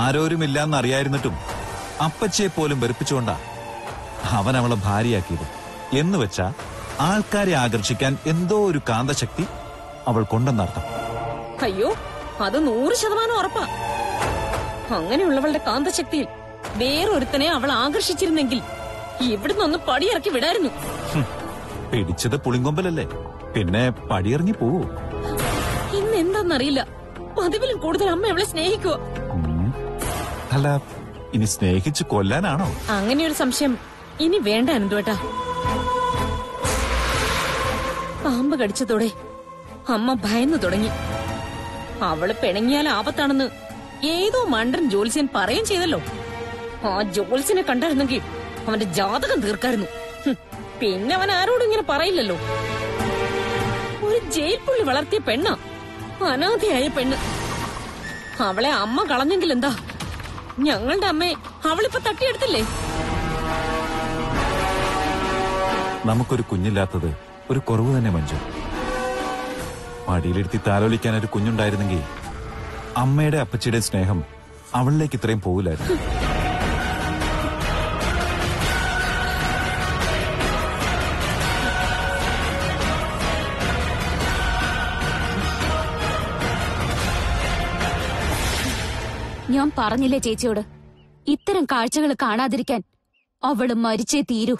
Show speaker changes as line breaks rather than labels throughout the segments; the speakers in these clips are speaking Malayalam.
ആരോരുമില്ലാന്ന് അറിയായിരുന്നിട്ടും അപ്പച്ചിയെ പോലും വെറുപ്പിച്ചുകൊണ്ടാ അവൻ അവളെ ഭാര്യയാക്കിയത് എന്ന് വെച്ചാ ആൾക്കാരെ ആകർഷിക്കാൻ എന്തോ ഒരു കാന്തശക്തി അവൾ കൊണ്ടെന്നർത്ഥം
അയ്യോ അത് നൂറ് ശതമാനം ഉറപ്പാ അങ്ങനെയുള്ളവളുടെ കാന്തശക്തിയിൽ വേറൊരുത്തനെ അവൾ ആകർഷിച്ചിരുന്നെങ്കിൽ ഇവിടുന്നൊന്ന് പടിയിറക്കി വിടായിരുന്നു
ഹും, പിടിച്ചത് പുളിങ്കൊമ്പലല്ലേ പിന്നെ പടിയിറങ്ങി പോവൂ
ഇന്ന് എന്താന്നറിയില്ല പതിവിലും കൂടുതൽ അമ്മ അവളെ സ്നേഹിക്കുക
ഉം. അല്ല ഇനി സ്നേഹിച്ച് കൊല്ലാനാണോ
അങ്ങനെയൊരു സംശയം ഇനി വേണ്ട അനന്തുവേട്ടാ പാമ്പ് കടിച്ചതോടെ അമ്മ ഭയന്നു തുടങ്ങി അവള് പിണങ്ങിയാൽ ആപത്താണെന്ന് ഏതോ മണ്ടൻ ജോത്സ്യൻ പറയുകയും ചെയ്തല്ലോ ആ ജോത്സ്യനെ കണ്ടായിരുന്നെങ്കിൽ അവന്റെ ജാതകം തീർക്കായിരുന്നു ഹും, പിന്നെ അവൻ ആരോടും ഇങ്ങനെ പറയില്ലല്ലോ ഒരു ജയിൽ പുള്ളി വളർത്തിയ പെണ്ണ അനാഥയായ പെണ്ണ് അവളെ അമ്മ കളഞ്ഞെങ്കിൽ എന്താ ഞങ്ങളുടെ അമ്മയെ അവളിപ്പോ തട്ടിയെടുത്തില്ലേ
നമുക്കൊരു കുഞ്ഞില്ലാത്തത് ഒരു കുറവ് തന്നെ മഞ്ജു മടിയിലിരുത്തി താലോലിക്കാൻ ഒരു കുഞ്ഞുണ്ടായിരുന്നെങ്കിൽ അമ്മയുടെ അപ്പച്ചിയുടെ സ്നേഹം അവളിലേക്ക് ഇത്രയും പോവില്ലായിരുന്നു
ഞാൻ പറഞ്ഞില്ലേ ചേച്ചിയോട് ഇത്തരം കാഴ്ചകൾ കാണാതിരിക്കാൻ അവള് മരിച്ചേ തീരൂ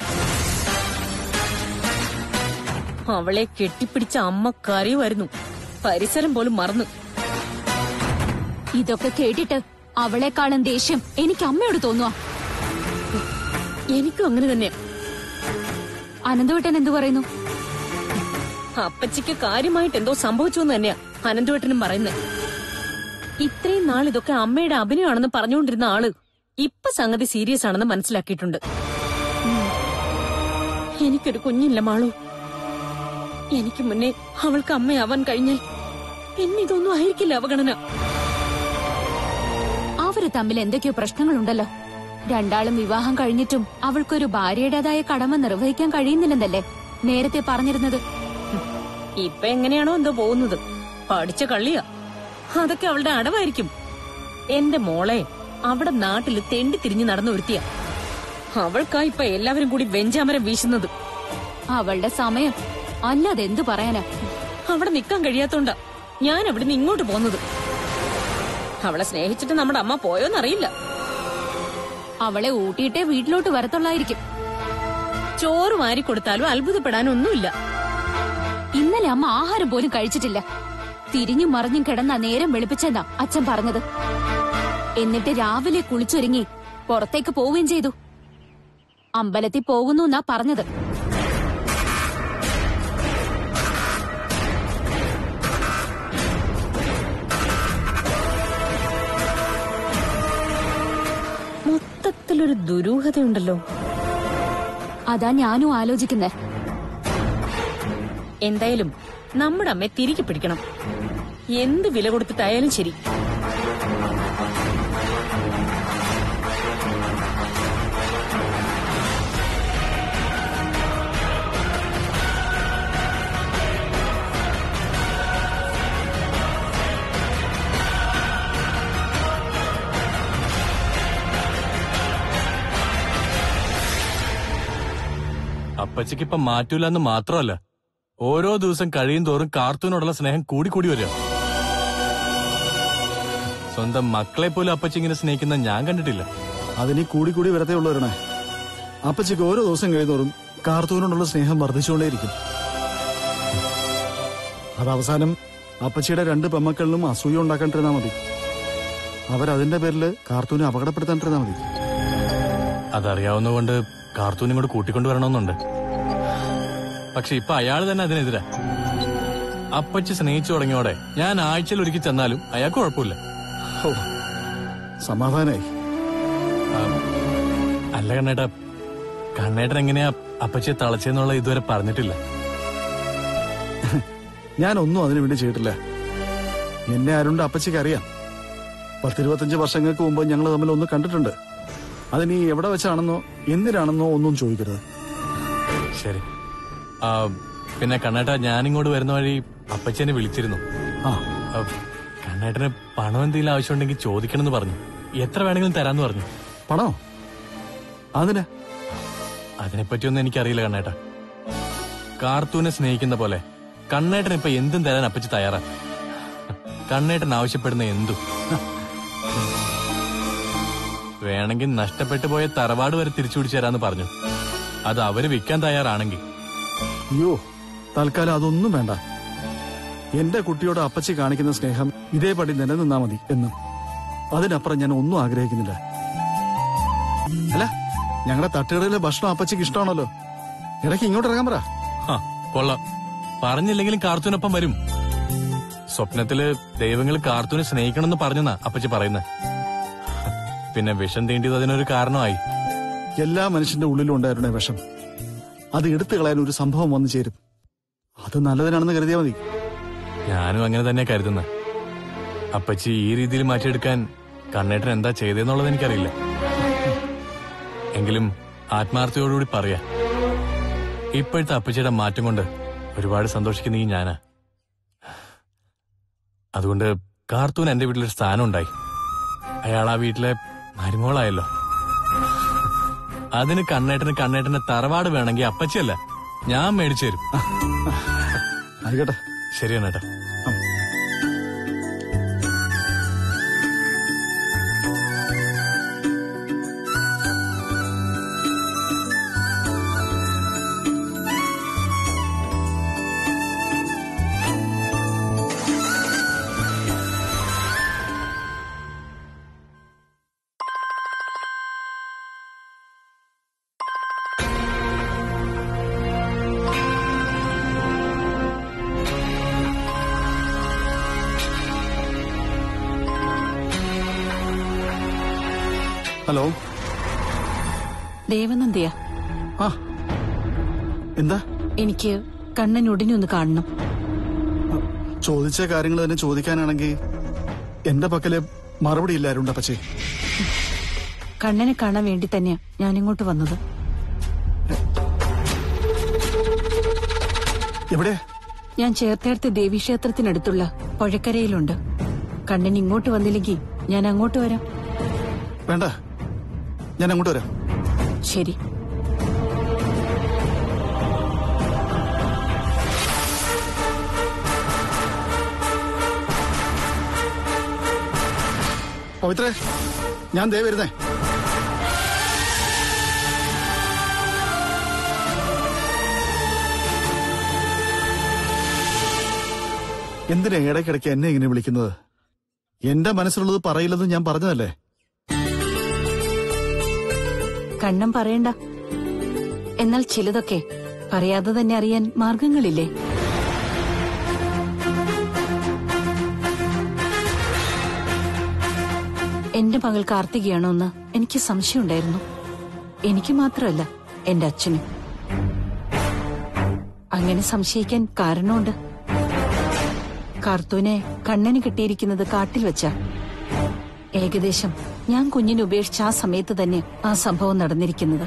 അവളെ കെട്ടിപ്പിടിച്ച അമ്മ കരയുമായിരുന്നു പരിസരം പോലും മറന്നു
ഇതൊക്കെ കേട്ടിട്ട് അവളെക്കാളും ദേഷ്യം എനിക്ക് അമ്മയോട് തോന്നുക
എനിക്കും അങ്ങനെ തന്നെ
അനന്തവട്ടൻ എന്തു പറയുന്നു
അപ്പച്ചിക്ക് കാര്യമായിട്ട് എന്തോ സംഭവിച്ചു എന്ന് തന്നെയാ അനന്തുവേട്ടനും പറയുന്നത് ഇത്രയും നാൾ ഇതൊക്കെ അമ്മയുടെ അഭിനയമാണെന്ന് പറഞ്ഞുകൊണ്ടിരുന്ന ആള് ഇപ്പൊ സംഗതി സീരിയസ് ആണെന്ന് മനസ്സിലാക്കിയിട്ടുണ്ട് ഉം. എനിക്കൊരു കുഞ്ഞില്ല മാളു എനിക്ക് മുന്നേ അവൾക്ക് അമ്മയാവാൻ കഴിഞ്ഞാൽ പിന്നെ ഇതൊന്നും ആയിരിക്കില്ല അവഗണന
അവര് തമ്മിൽ എന്തൊക്കെയോ പ്രശ്നങ്ങളുണ്ടല്ലോ രണ്ടാളും വിവാഹം കഴിഞ്ഞിട്ടും അവൾക്കൊരു ഭാര്യയുടേതായ കടമ നിർവഹിക്കാൻ കഴിയുന്നില്ലെന്നല്ലേ നേരത്തെ പറഞ്ഞിരുന്നത്
ഇപ്പൊ എങ്ങനെയാണോ എന്തോ പോകുന്നത് പഠിച്ച കള്ളിയാ അതൊക്കെ അവളുടെ അടവായിരിക്കും എന്റെ മോളെ അവിടെ നാട്ടില് തെണ്ടി തിരിഞ്ഞു നടന്നു ഒരുത്തിയ അവൾക്കാ ഇപ്പൊ എല്ലാവരും കൂടി വെഞ്ചാമരം വീശുന്നത്
അവളുടെ സമയം അല്ലാതെ എന്തു പറയാനാ
അവിടെ നിക്കാൻ കഴിയാത്തോണ്ടാ ഞാൻ അവിടുന്ന് ഇങ്ങോട്ട് പോന്നത് അവളെ സ്നേഹിച്ചിട്ട് നമ്മുടെ അമ്മ പോയോന്നറിയില്ല
അവളെ ഊട്ടിയിട്ടേ വീട്ടിലോട്ട് വരത്തുള്ളായിരിക്കും
ചോറ് വാരി കൊടുത്താലും അത്ഭുതപ്പെടാനൊന്നുമില്ല
ഇന്നലെ അമ്മ ആഹാരം പോലും കഴിച്ചിട്ടില്ല തിരിഞ്ഞും മറിഞ്ഞും കിടന്ന നേരം വെളുപ്പിച്ചെന്നാ അച്ഛൻ പറഞ്ഞത് എന്നിട്ട് രാവിലെ കുളിച്ചൊരുങ്ങി പുറത്തേക്ക് പോവുകയും ചെയ്തു അമ്പലത്തിൽ പോകുന്നു എന്നാ പറഞ്ഞത്
മൊത്തത്തിലൊരു ദുരൂഹതയുണ്ടല്ലോ
അതാ ഞാനും ആലോചിക്കുന്നേ
എന്തായാലും നമ്മുടെ അമ്മയെ തിരികെ പിടിക്കണം എന്ത് വില കൊടുത്തിട്ടായാലും ശരി
അപ്പച്ചിക്ക് ഇപ്പൊ മാറ്റൂലെന്ന് മാത്രമല്ല ഓരോ ദിവസം കഴിയും തോറും കാർത്തൂനോടുള്ള സ്നേഹം കൂടി കൂടി വരിക സ്വന്തം മക്കളെ പോലും അപ്പച്ചി ഇങ്ങനെ സ്നേഹിക്കുന്ന ഞാൻ കണ്ടിട്ടില്ല
അതിനി കൂടി കൂടി വരത്തേ ഉള്ളവരണേ അപ്പച്ചിക്ക് ഓരോ ദിവസം കഴിയുന്നോറും കാർത്തൂനോടുള്ള സ്നേഹം വർദ്ധിച്ചുകൊണ്ടേയിരിക്കും അത് അവസാനം അപ്പച്ചിയുടെ രണ്ട് പെമ്മക്കളിലും അസൂയ ഉണ്ടാക്കാണ്ടിരുന്നാ മതി അവരതിന്റെ പേരിൽ കാർത്തൂനെ അപകടപ്പെടുത്താണ്ടിരുന്നാ മതി
അതറിയാവുന്നതുകൊണ്ട് കാർത്തൂനും കൂടെ കൂട്ടിക്കൊണ്ടു വരണമെന്നുണ്ട് പക്ഷെ ഇപ്പൊ അയാൾ തന്നെ അതിനെതിരാ അപ്പച്ചി സ്നേഹിച്ചു തുടങ്ങിയോടെ ഞാൻ ആഴ്ചയിൽ ഒരുക്കി ചെന്നാലും അയാൾക്ക് കുഴപ്പമില്ല
ഹോ, സമാധാനായി
ആ, അല്ല കണ്ണേട്ട കണ്ണേട്ടൻ എങ്ങനെയാ അപ്പച്ചിയെ തളച്ചെന്നുള്ള ഇതുവരെ പറഞ്ഞിട്ടില്ല
ഞാനൊന്നും അതിനു വേണ്ടി ചെയ്തിട്ടില്ല എന്നെ ആരുണ്ട് അപ്പച്ചിക്ക് അറിയാം പത്തിരുപത്തഞ്ച് വർഷങ്ങൾക്ക് മുമ്പ് ഞങ്ങൾ തമ്മിൽ ഒന്ന് കണ്ടിട്ടുണ്ട് അതിനി എവിടെ വെച്ചാണെന്നോ എന്തിനാണെന്നോ ഒന്നും ചോദിക്കരുത്
ശരി ആ പിന്നെ കണ്ണേട്ട ഞാനിങ്ങോട്ട് വരുന്ന വഴി അപ്പച്ചനെ വിളിച്ചിരുന്നു
ആ
ആ, കണ്ണേട്ടന് പണം എന്തെങ്കിലും ആവശ്യമുണ്ടെങ്കിൽ ചോദിക്കണമെന്ന് പറഞ്ഞു എത്ര വേണമെങ്കിലും തരാന്ന് പറഞ്ഞു
പണോ അതിന്
അതിനെപ്പറ്റിയൊന്നും എനിക്കറിയില്ല കണ്ണേട്ട കാർത്തൂനെ സ്നേഹിക്കുന്ന പോലെ കണ്ണേട്ടൻ ഇപ്പൊ എന്തും തരാൻ അപ്പച്ചി തയ്യാറാ കണ്ണേട്ടൻ ആവശ്യപ്പെടുന്ന എന്തും വേണമെങ്കിൽ നഷ്ടപ്പെട്ടു പോയ തറവാട് വരെ തിരിച്ചു പിടിച്ചു തരാന്ന് പറഞ്ഞു അത് അവര് വിൽക്കാൻ തയ്യാറാണെങ്കിൽ
അയ്യോ തൽക്കാലം അതൊന്നും വേണ്ട എന്റെ കുട്ടിയോട് അപ്പച്ചി കാണിക്കുന്ന സ്നേഹം ഇതേപടി നിലനിന്നാ മതി എന്നും അതിനപ്പുറം ഞാൻ ഒന്നും ആഗ്രഹിക്കുന്നില്ല അല്ല ഞങ്ങളുടെ തട്ടുകടയിലെ ഭക്ഷണം അപ്പച്ചിക്ക് ഇഷ്ടമാണല്ലോ ഇടയ്ക്ക് ഇങ്ങോട്ട് ഇറങ്ങാൻ പറ
ഹാ, കൊള്ളാം പറഞ്ഞില്ലെങ്കിലും കാർത്തൂനൊപ്പം വരും സ്വപ്നത്തില് ദൈവങ്ങൾ കാർത്തൂനെ സ്നേഹിക്കണമെന്ന് പറഞ്ഞെന്നാ അപ്പച്ചി പറയുന്നത് പിന്നെ വിഷം തീണ്ടിയത് അതിനൊരു കാരണമായി
എല്ലാ മനുഷ്യന്റെ ഉള്ളിലും ഉണ്ടായിരുന്ന വിഷം അത് എടുത്തു കളയാൻ ഒരു സംഭവം വന്നു ചേരും അത് നല്ലതിനാണെന്ന് കരുതിയാൽ മതി
ഞാനും അങ്ങനെ തന്നെ കരുതുന്നത് അപ്പച്ചി ഈ രീതിയിൽ മാറ്റിയെടുക്കാൻ കണ്ണേട്ടൻ എന്താ ചെയ്തതെന്നുള്ളത് എനിക്കറിയില്ല എങ്കിലും ആത്മാർത്ഥതയോടുകൂടി പറയാ ഇപ്പോഴത്തെ അപ്പച്ചിയുടെ മാറ്റം കൊണ്ട് ഒരുപാട് സന്തോഷിക്കുന്ന ഈ ഞാനാ അതുകൊണ്ട് കാർത്തൂൻ എന്റെ വീട്ടിലൊരു സ്ഥാനം ഉണ്ടായി അയാൾ ആ വീട്ടിലെ മരുമോളായല്ലോ അതിന് കണ്ണേട്ടന് കണ്ണേട്ടന്റെ തറവാട് വേണമെങ്കിൽ അപ്പച്ചിയല്ല ഞാൻ മേടിച്ചു തരും
ആയിക്കോട്ടെ
ശരിയാണ് ഏട്ടാ
ഹലോ
ദേവനന്ദയ
ആ എന്താ
എനിക്ക് കണ്ണൻ ഉടനെ ഒന്ന് കാണണം
ചോദിച്ച കാര്യങ്ങൾ തന്നെ ചോദിക്കാനാണെങ്കിൽ എന്റെ പക്കല് മറുപടി ഇല്ലായിരുന്നു അപ്പച്ചേ
കണ്ണനെ കാണാൻ വേണ്ടി തന്നെയാ ഞാൻ ഇങ്ങോട്ട് വന്നത്
എവിടെ
ഞാൻ ചേർത്തേർത്ത് ദേവീക്ഷേത്രത്തിനടുത്തുള്ള പുഴക്കരയിലുണ്ട് കണ്ണൻ ഇങ്ങോട്ട് വന്നില്ലെങ്കിൽ ഞാൻ അങ്ങോട്ട് വരാം
വേണ്ട ഞാൻ അങ്ങോട്ട് വരാം
ശരി
പവിത്രേ ഞാൻ ദേ വരുന്നേ എന്തിനാ ഇടയ്ക്കിടയ്ക്ക് എന്നെ ഇങ്ങനെ വിളിക്കുന്നത് എന്റെ മനസ്സിലുള്ളത് പറയില്ലെന്ന് ഞാൻ പറഞ്ഞതല്ലേ
കണ്ണൻ പറയണ്ട എന്നാൽ ചിലതൊക്കെ പറയാതെ തന്നെ അറിയാൻ മാർഗങ്ങളില്ലേ എന്റെ മകൾ കാർത്തികയാണോ എന്ന് എനിക്ക് സംശയമുണ്ടായിരുന്നു എനിക്ക് മാത്രമല്ല എന്റെ അച്ഛനും അങ്ങനെ സംശയിക്കാൻ കാരണമുണ്ട് കാർത്തൂനെ കണ്ണന് കിട്ടിയിരിക്കുന്നത് കാട്ടിൽ വെച്ച ഏകദേശം ഞാൻ കുഞ്ഞിനെ ഉപേക്ഷിച്ച ആ സമയത്ത് തന്നെ ആ സംഭവം നടന്നിരിക്കുന്നത്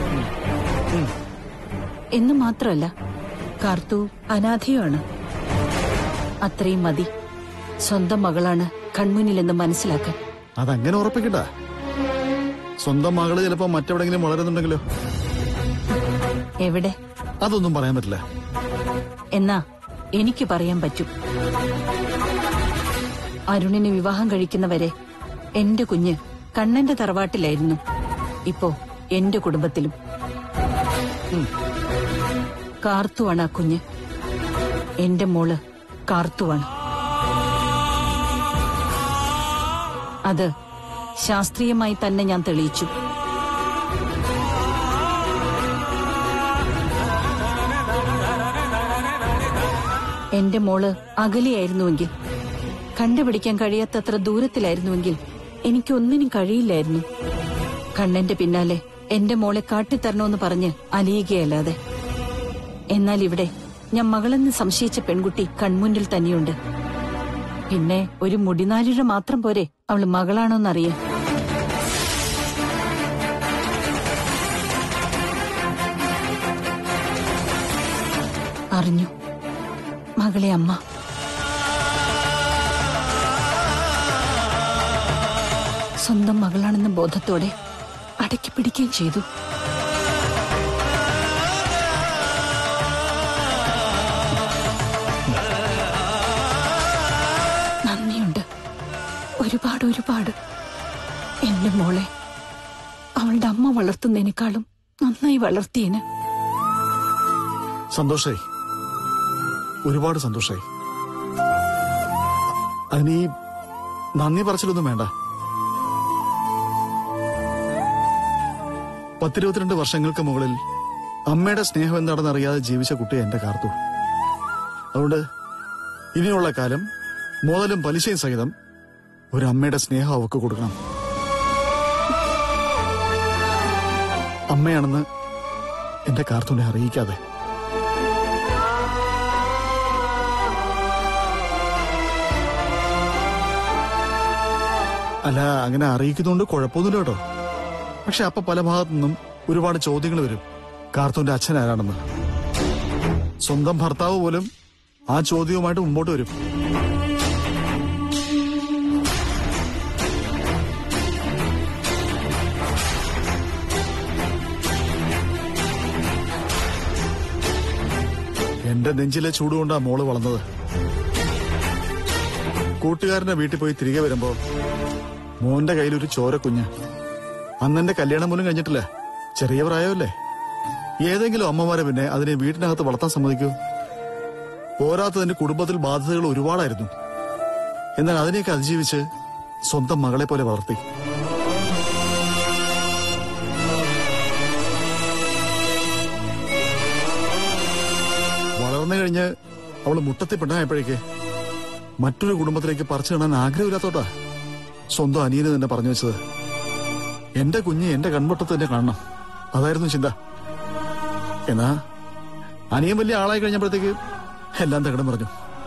എന്ന് മാത്രമല്ല കാർത്തു അനാഥയുമാണ് അത്രയും മതി സ്വന്തം മകളാണ് കൺമുന്നിലെന്ന് മനസ്സിലാക്കാൻ
അതങ്ങനെ ഉറപ്പിക്കണ്ട സ്വന്തം മകള് ചിലപ്പോ മറ്റെവിടെങ്കിലും വളരുന്നുണ്ടെങ്കിലോ
എവിടെ
അതൊന്നും പറയാൻ പറ്റില്ല
എന്നാ എനിക്ക് പറയാൻ പറ്റും അരുണിനെ വിവാഹം കഴിക്കുന്നവരെ എന്റെ കുഞ്ഞ് കണ്ണന്റെ തറവാട്ടിലായിരുന്നു ഇപ്പോ എന്റെ കുടുംബത്തിലും ഉം. കാർത്തുവാണ് ആ കുഞ്ഞ് എന്റെ മോള് കാർത്തുവാണ് അത് ശാസ്ത്രീയമായി തന്നെ ഞാൻ തെളിയിച്ചു എന്റെ മോള് അകലെയായിരുന്നുവെങ്കിൽ കണ്ടുപിടിക്കാൻ കഴിയാത്തത്ര ദൂരത്തിലായിരുന്നുവെങ്കിൽ എനിക്കൊന്നിനും കഴിയില്ലായിരുന്നു കണ്ണന്റെ പിന്നാലെ എന്റെ മോളെ കാട്ടിത്തരണമെന്ന് പറഞ്ഞ് അലിയുകയല്ലാതെ എന്നാൽ ഇവിടെ ഞാൻ മകളെന്ന് സംശയിച്ച പെൺകുട്ടി കൺമുന്നിൽ തന്നെയുണ്ട് പിന്നെ ഒരു മുടിനാലിഴ മാത്രം പോരെ അവള് മകളാണോന്നറിയാൻ അറിഞ്ഞു മകളെ അമ്മ സ്വന്തം മകളാണെന്ന ബോധത്തോടെ അടക്കി പിടിക്കുകയും ചെയ്തു നന്ദിയുണ്ട് ഒരുപാട് ഒരുപാട് എന്റെ മോളെ അവളുടെ അമ്മ വളർത്തുന്നതിനേക്കാളും നന്നായി വളർത്തിയന്
സന്തോഷായി ഒരുപാട് സന്തോഷായി അതിന് ഈ നന്ദി പറച്ചിലൊന്നും വേണ്ട പത്തിരുപത്തിരണ്ട് വർഷങ്ങൾക്ക് മുകളിൽ അമ്മയുടെ സ്നേഹം എന്താണെന്ന് അറിയാതെ ജീവിച്ച കുട്ടി എന്റെ കാർത്തു അതുകൊണ്ട് ഇനിയുള്ള കാലം മുതലും പലിശയും സഹിതം ഒരു അമ്മയുടെ സ്നേഹം അവക്ക് കൊടുക്കണം അമ്മയാണെന്ന് എന്റെ കാർത്തൂനെ അറിയിക്കാതെ അല്ല അങ്ങനെ അറിയിക്കുന്നതുകൊണ്ട് കുഴപ്പമൊന്നുമില്ല കേട്ടോ പക്ഷെ അപ്പൊ പല ഭാഗത്തു നിന്നും ഒരുപാട് ചോദ്യങ്ങൾ വരും കാർത്തൂന്റെ അച്ഛൻ ആരാണെന്ന് സ്വന്തം ഭർത്താവ് പോലും ആ ചോദ്യവുമായിട്ട് മുമ്പോട്ട് വരും എന്റെ നെഞ്ചിലെ ചൂടുകൊണ്ടാ മോള് വളർന്നത് കൂട്ടുകാരന്റെ വീട്ടിൽ പോയി തിരികെ വരുമ്പോ മോന്റെ കയ്യിൽ ഒരു ചോര കുഞ്ഞ് അന്നെന്റെ കല്യാണം പോലും കഴിഞ്ഞിട്ടില്ല ചെറിയ പ്രായമല്ലേ ഏതെങ്കിലും അമ്മമാരെ പിന്നെ അതിനെ വീട്ടിനകത്ത് വളർത്താൻ സമ്മതിക്കൂ പോരാത്തതിന്റെ കുടുംബത്തിൽ ബാധ്യതകൾ ഒരുപാടായിരുന്നു എന്നാൽ അതിനെയൊക്കെ അതിജീവിച്ച് സ്വന്തം മകളെ പോലെ വളർത്തി വളർന്നു കഴിഞ്ഞ് അവള് മുട്ടത്തി പെണ്ണായപ്പോഴേക്ക് മറ്റൊരു കുടുംബത്തിലേക്ക് പറിച്ചു കാണാൻ ആഗ്രഹമില്ലാത്തോട്ടാ സ്വന്തം അനിയന് തന്നെ പറഞ്ഞു വെച്ചത് എന്റെ കുഞ്ഞ് എന്റെ കൺവട്ടത്ത് തന്നെ കാണണം അതായിരുന്നു ചിന്ത എന്നാ അനിയൻ വലിയ ആളായി കഴിഞ്ഞപ്പോഴത്തേക്ക് എല്ലാം തകടം പറഞ്ഞു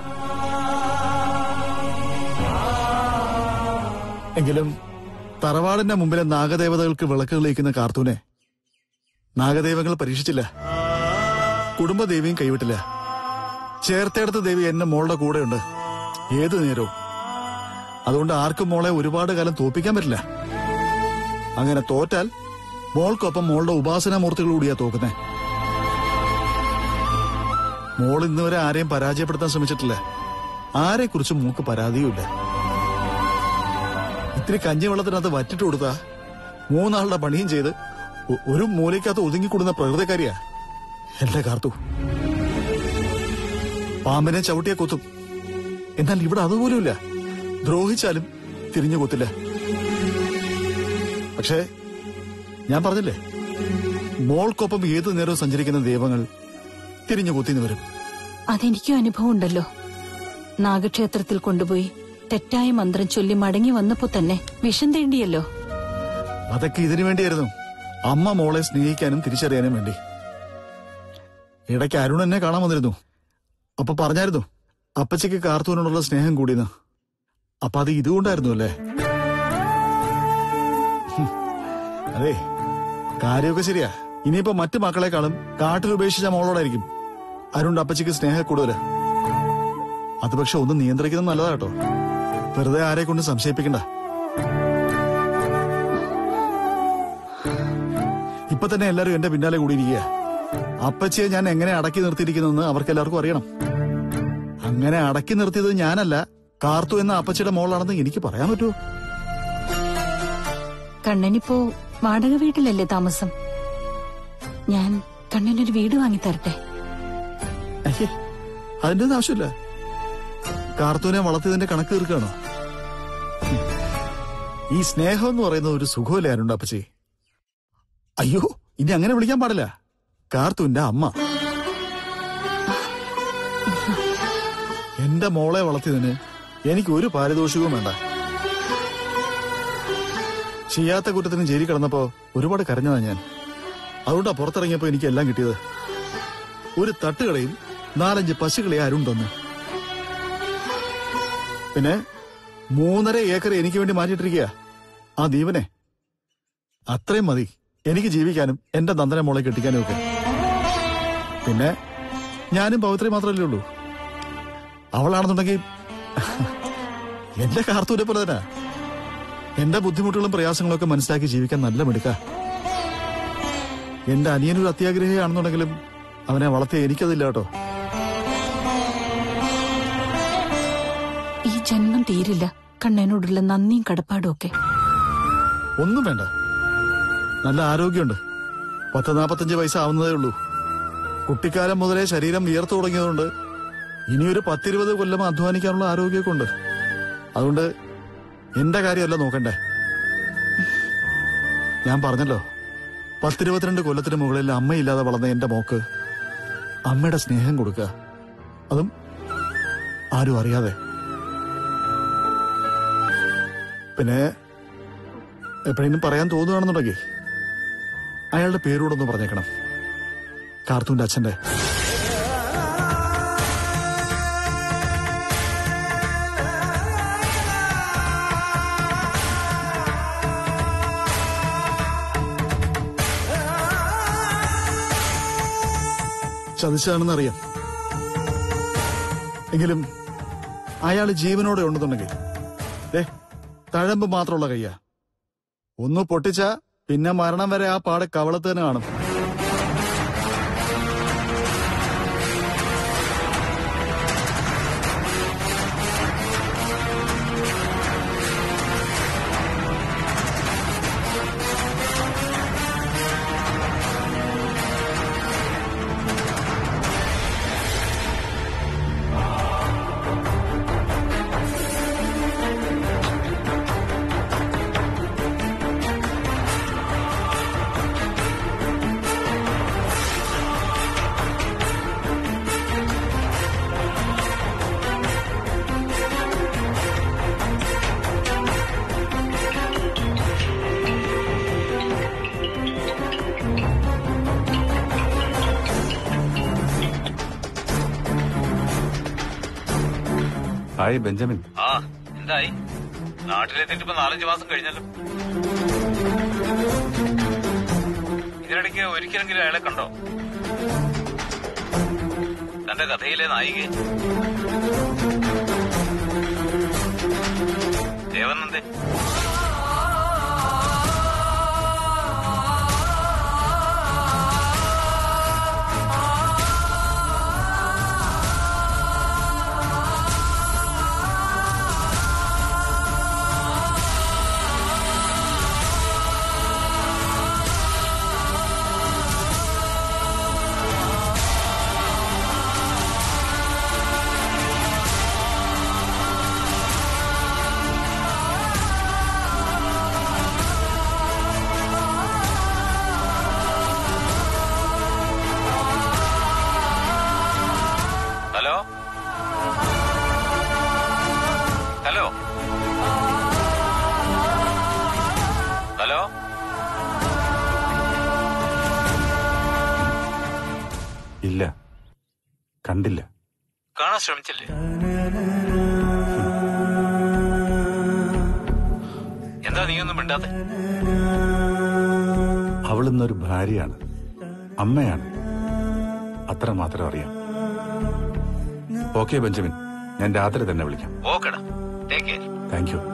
എങ്കിലും തറവാടിന്റെ മുമ്പിലെ നാഗദേവതകൾക്ക് വിളക്ക് തെളിയിക്കുന്ന കാർത്തൂനെ നാഗദേവങ്ങൾ പരീക്ഷിച്ചില്ല കുടുംബദേവിയും കൈവിട്ടില്ല ചേർത്തെടുത്ത ദേവി എന്നെ മോളുടെ കൂടെയുണ്ട് ഏതു നേരവും അതുകൊണ്ട് ആർക്കും മോളെ ഒരുപാട് കാലം തോപ്പിക്കാൻ പറ്റില്ല അങ്ങനെ തോറ്റാൽ മോൾക്കൊപ്പം മോളുടെ ഉപാസനാമൂർത്തികളൂടിയാ തോക്കുന്നേ മോൾ ഇന്നുവരെ ആരെയും പരാജയപ്പെടുത്താൻ ശ്രമിച്ചിട്ടില്ല ആരെക്കുറിച്ചും മൂക്ക് പരാതിയുമില്ല ഇത്തിരി കഞ്ഞി വെള്ളത്തിനകത്ത് വറ്റിട്ട് കൊടുത്താ മൂന്നാളുടെ പണിയും ചെയ്ത് ഒ- ഒരു മൂലയ്ക്കകത്ത് ഒതുങ്ങിക്കൂടുന്ന പ്രകൃതക്കാരിയാ എന്റെ കാർത്തു പാമ്പിനെ ചവിട്ടിയെ കൊത്തും എന്നാൽ ഇവിടെ അതുപോലുമില്ല ദ്രോഹിച്ചാലും തിരിഞ്ഞു കൊത്തില്ല പക്ഷേ ഞാൻ പറഞ്ഞില്ലേ മോൾക്കൊപ്പം ഏതു നേരവും സഞ്ചരിക്കുന്ന ദൈവങ്ങൾ തിരിഞ്ഞു കൊത്തിന്ന് വരും
അതെനിക്കും അനുഭവം ഉണ്ടല്ലോ നാഗക്ഷേത്രത്തിൽ കൊണ്ടുപോയി തെറ്റായ മന്ത്രം ചൊല്ലി മടങ്ങി വന്നപ്പോ തന്നെ വിഷം തേണ്ടിയല്ലോ
അതൊക്കെ ഇതിനു വേണ്ടിയായിരുന്നു അമ്മ മോളെ സ്നേഹിക്കാനും തിരിച്ചറിയാനും വേണ്ടി ഇടയ്ക്ക് അരുൺ എന്നെ കാണാൻ വന്നിരുന്നു അപ്പൊ പറഞ്ഞായിരുന്നു അപ്പച്ചയ്ക്ക് കാർത്തൂനോടുള്ള സ്നേഹം കൂടിയെന്ന് അപ്പൊ അത് ഇതുകൊണ്ടായിരുന്നു അല്ലേ ഹും. അതെ കാര്യമൊക്കെ ശരിയാ ഇനിയിപ്പോ മറ്റു മക്കളെക്കാളും കാട്ടിൽ ഉപേക്ഷിച്ച മോളോടായിരിക്കും അരുണിന്റെ അപ്പച്ചയ്ക്ക് സ്നേഹം കൂടുതല് അത് പക്ഷെ ഒന്ന് നിയന്ത്രിക്കുന്നത് നല്ലതാ കേട്ടോ വെറുതെ ആരെ കൊണ്ട് സംശയിപ്പിക്കണ്ട ഇപ്പൊ തന്നെ എല്ലാരും എന്റെ പിന്നാലെ കൂടിയിരിക്കുക അപ്പച്ചിയെ ഞാൻ എങ്ങനെ അടക്കി നിർത്തിയിരിക്കുന്നെന്ന് അവർക്ക് എല്ലാവർക്കും അറിയണം അങ്ങനെ അടക്കി നിർത്തിയത് ഞാനല്ല കാർത്തു എന്ന അപ്പച്ചിയുടെ മോളാണെന്ന് എനിക്ക് പറയാൻ പറ്റുമോ
കണ്ണനിപ്പോ വാടക വീട്ടിലല്ലേ താമസം ഞാൻ കണ്ണനൊരു വീട് വാങ്ങിത്തരട്ടെ
അയ്യേ അതിന്റെ ഒന്നും ആവശ്യമില്ല കാർത്തൂനെ വളർത്തിയതിന്റെ കണക്ക് തീർക്കുകയാണോ ഹും. ഈ സ്നേഹം എന്ന് പറയുന്ന ഒരു സുഖമല്ലേ ആരുണ്ട് അപ്പച്ചി അയ്യോ ഇനി അങ്ങനെ വിളിക്കാൻ പാടില്ല കാർത്തൂന്റെ അമ്മ എന്റെ മോളെ വളർത്തിയതിന് എനിക്ക് ഒരു പാരിതോഷികവും വേണ്ട ചെയ്യാത്ത കുറ്റത്തിന് ജയിലിൽ കിടന്നപ്പോ ഒരുപാട് കരഞ്ഞതാ ഞാൻ അതുകൊണ്ടാ പുറത്തിറങ്ങിയപ്പോ എനിക്ക് എല്ലാം കിട്ടിയത് ഒരു തട്ടുകളയും നാലഞ്ച് പശുക്കളെ അരുൺ തന്നു പിന്നെ മൂന്നര ഏക്കർ എനിക്ക് വേണ്ടി മാറ്റിയിട്ടിരിക്കുക ആ ദീപനെ അത്രയും മതി എനിക്ക് ജീവിക്കാനും എന്റെ നന്ദന മോളെ കെട്ടിക്കാനും ഒക്കെ പിന്നെ ഞാനും പവിത്രി മാത്രമല്ലേ ഉള്ളൂ അവളാണെന്നുണ്ടെങ്കിൽ എന്റെ കാർത്തൂരെ പോലെ തന്നെ എന്റെ ബുദ്ധിമുട്ടുകളും പ്രയാസങ്ങളും ഒക്കെ മനസ്സിലാക്കി ജീവിക്കാൻ നല്ല മിടുക്ക എന്റെ അനിയനൊരു അത്യാഗ്രഹിയാണെന്നുണ്ടെങ്കിലും അവനെ വളർത്തിയ എനിക്കതില്ല കേട്ടോ
ഈ ജന്മം തീരില്ല കണ്ണനോടുള്ള നന്ദിയും കടപ്പാടും ഒക്കെ
ഒന്നും വേണ്ട നല്ല ആരോഗ്യമുണ്ട് പത്ത് നാപ്പത്തഞ്ച് വയസ്സ് ആവുന്നതേ ഉള്ളൂ കുട്ടിക്കാലം മുതലേ ശരീരം വിയർത്തു തുടങ്ങിയതുകൊണ്ട് ഇനിയൊരു പത്തിരുപത് കൊല്ലം അധ്വാനിക്കാനുള്ള ആരോഗ്യമൊക്കെ ഉണ്ട് അതുകൊണ്ട് എന്റെ കാര്യമല്ല നോക്കണ്ടേ ഞാൻ പറഞ്ഞല്ലോ പത്തിരുപത്തിരണ്ട് കൊല്ലത്തിന് മുകളിൽ അമ്മയില്ലാതെ വളർന്ന എന്റെ മോക്ക് അമ്മയുടെ സ്നേഹം കൊടുക്കുക അതും ആരും അറിയാതെ പിന്നെ എപ്പോഴെങ്കിലും പറയാൻ തോന്നുകയാണെന്നുണ്ടെങ്കിൽ അയാളുടെ പേരൂടെ ഒന്ന് പറഞ്ഞേക്കണം കാർത്തൂന്റെ അച്ഛന്റെ ചതിച്ചാണെന്ന് അറിയാം എങ്കിലും അയാൾ ജീവനോടെ ഉണ്ടെന്നുണ്ടെങ്കിൽ ദേ തഴമ്പ് മാത്രമുള്ള കയ്യാ ഒന്ന് പൊട്ടിച്ച പിന്നെ മരണം വരെ ആ പാട് കവളത്ത് തന്നെ കാണും
ഹായ് ബെഞ്ചമിൻ
ആ എന്തായി നാട്ടിലെത്തിയിട്ട് ഇപ്പൊ നാലഞ്ച് മാസം കഴിഞ്ഞല്ലോ ഇതിനിടയ്ക്ക് ഒരിക്കലെങ്കിലും അയാളെ കണ്ടോ തന്റെ കഥയിലെ നായിക ദേവനന്ദേ ഹലോ ഹലോ ഹലോ
ഇല്ല കണ്ടില്ല
കാണാൻ ശ്രമിച്ചില്ലേ എന്താ നീയൊന്നും മിണ്ടാത്തെ
അവളിന്നൊരു ഭാര്യയാണ് അമ്മയാണ് അത്ര മാത്രം അറിയാം ഓക്കെ ബെഞ്ചമിൻ ഞാൻ രാത്രി തന്നെ വിളിക്കാം
ഓക്കെടാ ടേക്ക് കെയർ
താങ്ക് യു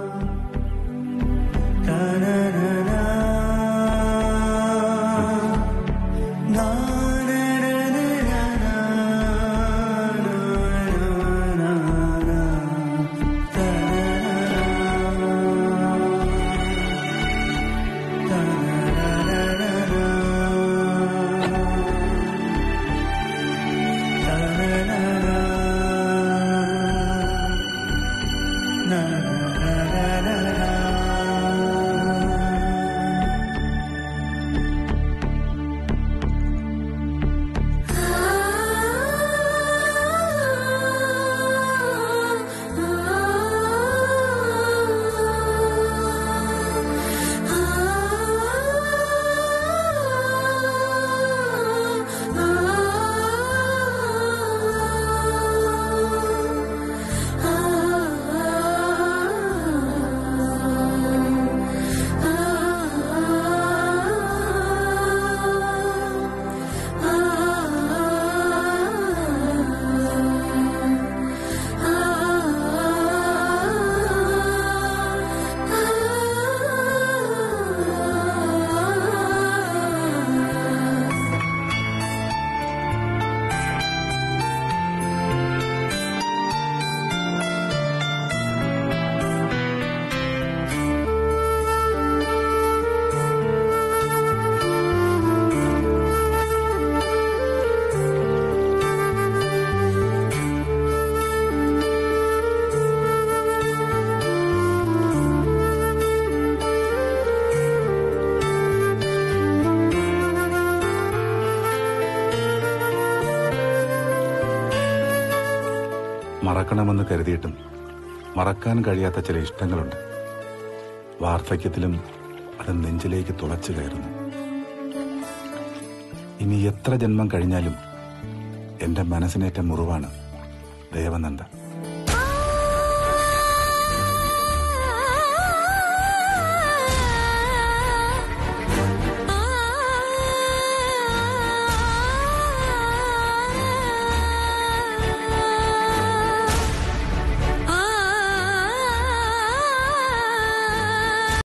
ആ മറക്കണമെന്ന് കരുതിയിട്ടും മറക്കാൻ കഴിയാത്ത ചില ഇഷ്ടങ്ങളുണ്ട് വാർദ്ധക്യത്തിലും അത് നെഞ്ചിലേക്ക് തുളച്ചു കയറുന്നു ഇനി എത്ര ജന്മം കഴിഞ്ഞാലും എന്റെ മനസ്സിനേറ്റ മുറിവാണ് ദേവനന്ദ